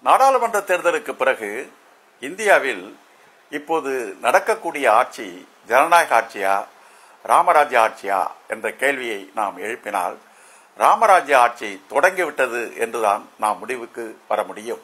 நாடாளுமன்ற தேர்தலுக்கு பிறகு இந்தியாவில் இப்போது நடக்கக்கூடிய ஆட்சி ஜனநாயக ஆட்சியா ராமராஜ்ய ஆட்சியா என்ற கேள்வியை நாம் எழுப்பினால் ராமராஜ்ய ஆட்சி தொடங்கிவிட்டது என்றுதான் நாம் முடிவுக்கு வர முடியும்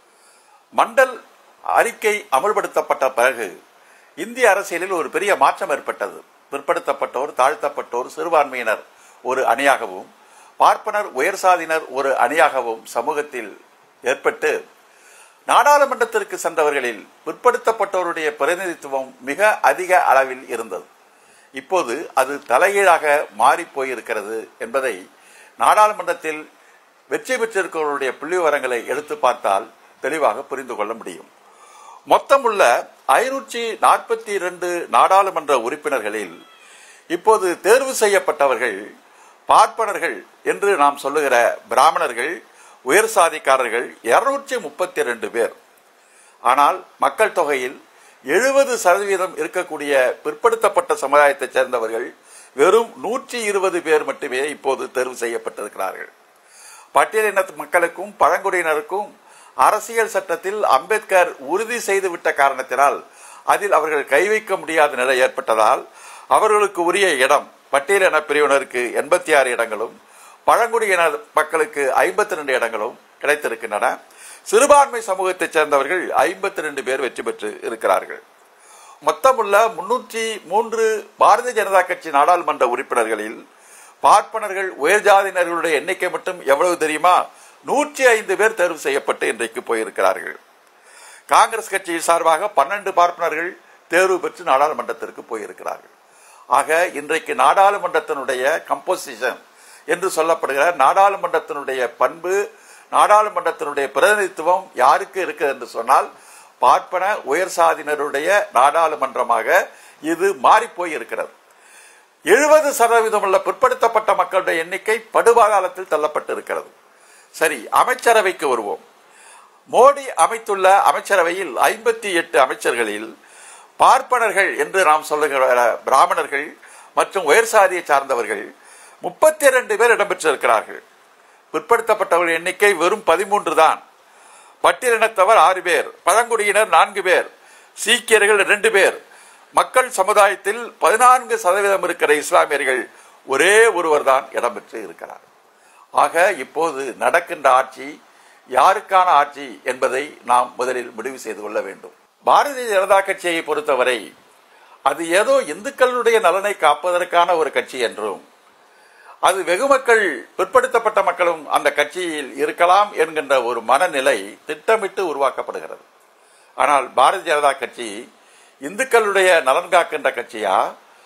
மண்டல் அறிக்கை அமல்படுத்தப்பட்ட பிறகு இந்திய அரசியலில் ஒரு பெரிய மாற்றம் ஏற்பட்டது பிற்படுத்தப்பட்டோர் தாழ்த்தப்பட்டோர் சிறுபான்மையினர் ஒரு அணியாகவும் பார்ப்பனர் உயர் சாதியினர் ஒரு அணியாகவும் சமூகத்தில் ஏற்பட்டு நாடாளுமன்றத்திற்கு சென்றவர்களில் பிற்படுத்தப்பட்டோருடைய பிரதிநிதித்துவம் மிக அதிக அளவில் இருந்தது இப்போது அது தலைகீழாக மாறி போயிருக்கிறது என்பதை நாடாளுமன்றத்தில் வெற்றி பெற்றிருக்கிறவருடைய புள்ளி விவரங்களை எடுத்து பார்த்தால் தெளிவாக புரிந்து கொள்ள முடியும் மொத்தமுள்ள ஐநூற்றி நாற்பத்தி இரண்டு நாடாளுமன்ற உறுப்பினர்களில் இப்போது தேர்வு செய்யப்பட்டவர்கள் பார்ப்பனர்கள் என்று நாம் சொல்லுகிற பிராமணர்கள் உயர் சாதிக்காரர்கள் இருநூற்றி முப்பத்தி ரெண்டு பேர் ஆனால் மக்கள் தொகையில் எழுபது சதவீதம் இருக்கக்கூடிய பிற்படுத்தப்பட்ட சமுதாயத்தைச் சேர்ந்தவர்கள் வெறும் நூற்றி இருபது பேர் மட்டுமே இப்போது தேர்வு செய்யப்பட்டிருக்கிறார்கள் பட்டியலின மக்களுக்கும் பழங்குடியினருக்கும் அரசியல் சட்டத்தில் அம்பேத்கர் உறுதி செய்துவிட்ட காரணத்தினால் அதில் அவர்கள் கை வைக்க முடியாத நிலை ஏற்பட்டதால் அவர்களுக்கு உரிய இடம் பட்டியலின பிரிவினருக்கு எண்பத்தி ஆறு இடங்களும் பழங்குடியின மக்களுக்கு ஐம்பத்தி ரெண்டு இடங்களும் கிடைத்திருக்கின்றன சிறுபான்மை சமூகத்தைச் சேர்ந்தவர்கள் ஐம்பத்தி ரெண்டு பேர் வெற்றி பெற்று இருக்கிறார்கள் மொத்தமுள்ள முன்னூற்றி மூன்று பாரதிய ஜனதா கட்சி நாடாளுமன்ற உறுப்பினர்களில் பார்ப்பனர்கள் உயர் ஜாதியினர்களுடைய எண்ணிக்கை மட்டும் எவ்வளவு தெரியுமா நூற்றி ஐந்து பேர் தேர்வு செய்யப்பட்டு இன்றைக்கு போயிருக்கிறார்கள் காங்கிரஸ் கட்சியின் சார்பாக பன்னெண்டு பார்ப்பனர்கள் தேர்வு பெற்று நாடாளுமன்றத்திற்கு போயிருக்கிறார்கள் ஆக இன்றைக்கு நாடாளுமன்றத்தினுடைய கம்போசிஷன் என்று சொல்லப்படுகிற நாடாளுமன்றத்தினுடைய பண்பு நாடாளுமன்றத்தினுடைய பிரதிநிதித்துவம் யாருக்கு இருக்குது என்று சொன்னால் பார்ப்பன உயர் சாதியினருடைய நாடாளுமன்றமாக இது மாறிப்போய் இருக்கிறது எழுபது சதவீதம் உள்ள பிற்படுத்தப்பட்ட மக்களுடைய எண்ணிக்கை படுபாகாலத்தில் தள்ளப்பட்டு இருக்கிறது சரி அமைச்சரவைக்கு வருவோம் மோடி அமைத்துள்ள அமைச்சரவையில் ஐம்பத்தி எட்டு அமைச்சர்களில் பார்ப்பனர்கள் என்று நாம் சொல்லுகிற பிராமணர்கள் மற்றும் உயர் சாதியை சார்ந்தவர்கள் முப்பத்தி இரண்டு பேர் இடம்பெற்றிருக்கிறார்கள் பிற்படுத்தப்பட்டவர்கள் எண்ணிக்கை வெறும் பதிமூன்று தான் பட்டியலினத்தவர் ஆறு பேர் பழங்குடியினர் நான்கு பேர் சீக்கியர்கள் ரெண்டு பேர் மக்கள் சமுதாயத்தில் பதினான்கு சதவீதம் இருக்கிற இஸ்லாமியர்கள் ஒரே ஒருவர் தான் இடம்பெற்று இருக்கிறார் ஆக இப்போது நடக்கின்ற ஆட்சி யாருக்கான ஆட்சி என்பதை நாம் முதலில் முடிவு செய்து கொள்ள வேண்டும் பாரதிய ஜனதா கட்சியை பொறுத்தவரை அது ஏதோ இந்துக்களுடைய நலனை காப்பதற்கான ஒரு கட்சி என்றும் அது வெகு மக்கள் பிற்படுத்தப்பட்ட மக்களும் அந்த கட்சியில் இருக்கலாம் என்கின்ற ஒரு மனநிலை திட்டமிட்டு உருவாக்கப்படுகிறது ஆனால் பாரதிய ஜனதா கட்சி இந்துக்களுடைய நலன் காக்கின்ற கட்சியா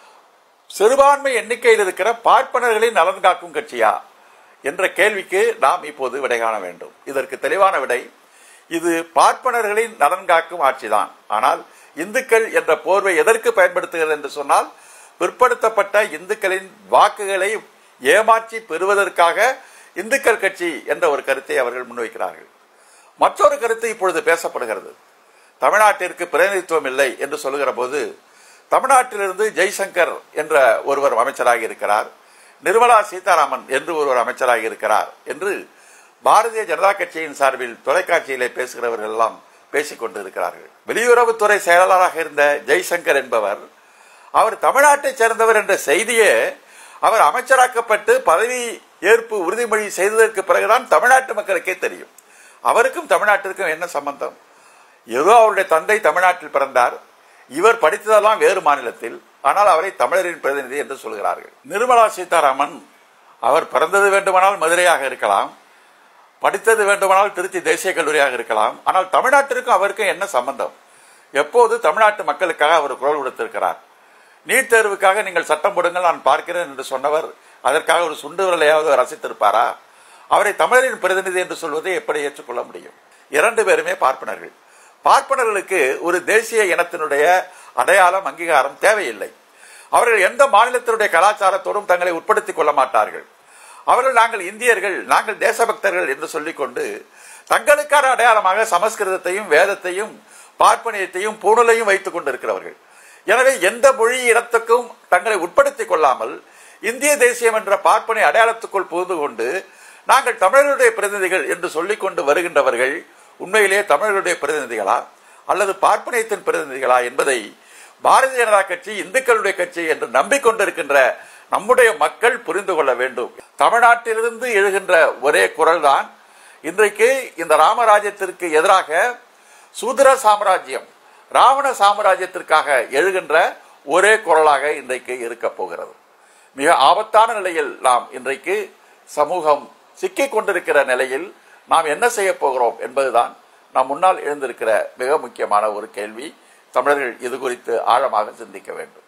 சிறுபான்மை எண்ணிக்கையில் இருக்கிற பார்ப்பனர்களின் நலன் காக்கும் கட்சியா என்ற கேள்விக்கு நாம் இப்போது விடை காண வேண்டும் இதற்கு தெளிவான விடை இது பார்ப்பனர்களின் நலன் காக்கும் ஆட்சிதான் ஆனால் இந்துக்கள் என்ற போர்வை எதற்கு பயன்படுத்துகிறது என்று சொன்னால் பிற்படுத்தப்பட்ட இந்துக்களின் வாக்குகளை ஏமாற்றி பெறுவதற்காக இந்துக்கள் கட்சி என்ற ஒரு கருத்தை அவர்கள் முன்வைக்கிறார்கள் மற்றொரு கருத்து இப்பொழுது பேசப்படுகிறது தமிழ்நாட்டிற்கு பிரதிநிதித்துவம் இல்லை என்று சொல்லுகிற போது தமிழ்நாட்டிலிருந்து ஜெய்சங்கர் என்ற ஒருவர் அமைச்சராக இருக்கிறார் நிர்மலா சீதாராமன் என்று ஒருவர் அமைச்சராக இருக்கிறார் என்று பாரதிய ஜனதா கட்சியின் சார்பில் தொலைக்காட்சியிலே பேசுகிறவர்கள் எல்லாம் பேசிக் கொண்டிருக்கிறார்கள் வெளியுறவுத்துறை செயலாளராக இருந்த ஜெய்சங்கர் என்பவர் அவர் தமிழ்நாட்டைச் சேர்ந்தவர் என்ற செய்தியே அவர் அமைச்சராக்கப்பட்டு பதவி ஏற்பு உறுதிமொழி செய்ததற்கு பிறகுதான் தமிழ்நாட்டு மக்களுக்கே தெரியும் அவருக்கும் தமிழ்நாட்டிற்கும் என்ன சம்பந்தம் ஏதோ அவருடைய தந்தை தமிழ்நாட்டில் பிறந்தார் இவர் படித்ததெல்லாம் வேறு மாநிலத்தில் ஆனால் அவரை தமிழரின் பிரதிநிதி என்று சொல்கிறார்கள் நிர்மலா சீதாராமன் அவர் பிறந்தது வேண்டுமானால் மதுரையாக இருக்கலாம் படித்தது வேண்டுமானால் திருச்சி தேசிய கல்லூரியாக இருக்கலாம் ஆனால் தமிழ்நாட்டிற்கும் அவருக்கும் என்ன சம்பந்தம் எப்போது தமிழ்நாட்டு மக்களுக்காக அவர் குரல் கொடுத்திருக்கிறார் நீட் தேர்வுக்காக நீங்கள் சட்டம் போடுங்கள் நான் பார்க்கிறேன் என்று சொன்னவர் அதற்காக ஒரு சுண்டு விரலையாவது ரசித்திருப்பாரா அவரை தமிழரின் பிரதிநிதி என்று சொல்வதை எப்படி ஏற்றுக்கொள்ள முடியும் இரண்டு பேருமே பார்ப்பனர்கள் பார்ப்பனர்களுக்கு ஒரு தேசிய இனத்தினுடைய அடையாளம் அங்கீகாரம் தேவையில்லை அவர்கள் எந்த மாநிலத்தினுடைய கலாச்சாரத்தோடும் தங்களை உட்படுத்திக் கொள்ள மாட்டார்கள் அவர்கள் நாங்கள் இந்தியர்கள் நாங்கள் தேசபக்தர்கள் என்று சொல்லிக்கொண்டு தங்களுக்கான அடையாளமாக சமஸ்கிருதத்தையும் வேதத்தையும் பார்ப்பனியத்தையும் பூணலையும் வைத்துக் கொண்டிருக்கிறவர்கள் எனவே எந்த மொழி இடத்துக்கும் தங்களை உட்படுத்திக் கொள்ளாமல் இந்திய தேசியம் என்ற பார்ப்பனை அடையாளத்துக்குள் புகுந்து கொண்டு நாங்கள் தமிழருடைய பிரதிநிதிகள் என்று சொல்லிக் கொண்டு வருகின்றவர்கள் உண்மையிலே தமிழர்களுடைய பிரதிநிதிகளா அல்லது பார்ப்பனியத்தின் பிரதிநிதிகளா என்பதை பாரதிய ஜனதா கட்சி இந்துக்களுடைய கட்சி என்று நம்பிக்கொண்டிருக்கின்ற நம்முடைய மக்கள் புரிந்து கொள்ள வேண்டும் தமிழ்நாட்டிலிருந்து எழுகின்ற ஒரே குரல்தான் இன்றைக்கு இந்த ராமராஜ்யத்திற்கு எதிராக சூத்திர சாம்ராஜ்யம் ராவண சாம்ராஜ்யத்திற்காக எழுகின்ற ஒரே குரலாக இன்றைக்கு இருக்க போகிறது மிக ஆபத்தான நிலையில் நாம் இன்றைக்கு சமூகம் சிக்கிக் கொண்டிருக்கிற நிலையில் நாம் என்ன செய்ய போகிறோம் என்பதுதான் நம் முன்னால் எழுந்திருக்கிற மிக முக்கியமான ஒரு கேள்வி தமிழர்கள் இது குறித்து ஆழமாக சிந்திக்க வேண்டும்